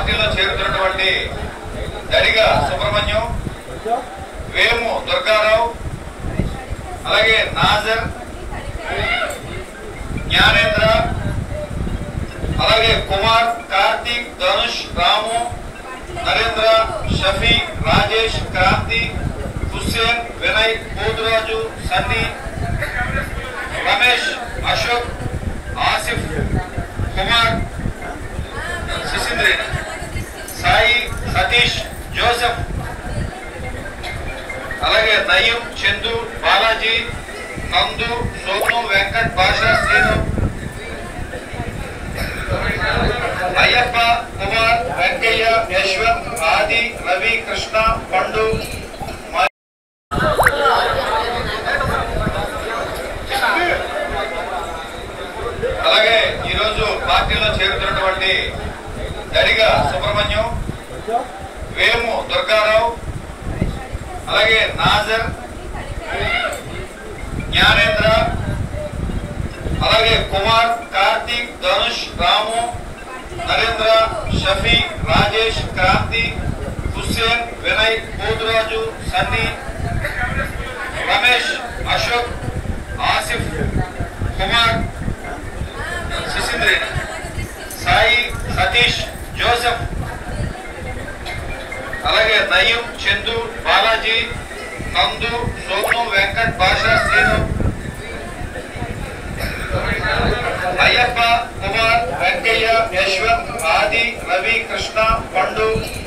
పార్టీలో చేరుతున్నటువంటి దడిగ సుబ్రహ్మణ్యం వేము దుర్గారావు అలాగే నాజర్ జ్ఞానేంద్ర అలాగే కుమార్ కార్తీక్ ధనుష్ రాము నరేంద్ర షఫీ రాజేష్ క్రాంతి హుస్సేన్ వినయ్ పోతురాజు సన్నీ రమేష్ అశోక్ ఆసిఫ్ కుమార్ శశీంద్రేని సాయి సతీష్ జోసెఫ్ అలాగే నయీం చందు బాలాజీ నందు సోము వెంకట్ భాషా శ్రీను అయ్యప్ప కుమార్ వెంకయ్య యశ్వంత్ ఆది రవి కృష్ణ పండు మ- అలాగే ఈరోజు పార్టీలో చేరుతున్నటువంటి దడిగ సుబ్రహ్మణ్యం వేము దుర్గారావు అలాగే నాజర్ జ్ఞానేంద్ర అలాగే కుమార్ కార్తీక్ ధనుష్ రాము నరేంద్ర షఫీ రాజేష్ క్రాంతి హుస్సేన్ వినయ్ పోతురాజు సన్నీ రమేష్ అశోక్ ఆసిఫ్ కుమార్ శశీంద్రేని సాయి సతీష్ జోసెఫ్ అలాగే నయీం చందు బాలాజీ నందు సోము వెంకట్ భాషా శ్రీను అయ్యప్ప కుమార్ వెంకయ్య యశ్వంత్ ఆది రవి కృష్ణ పండు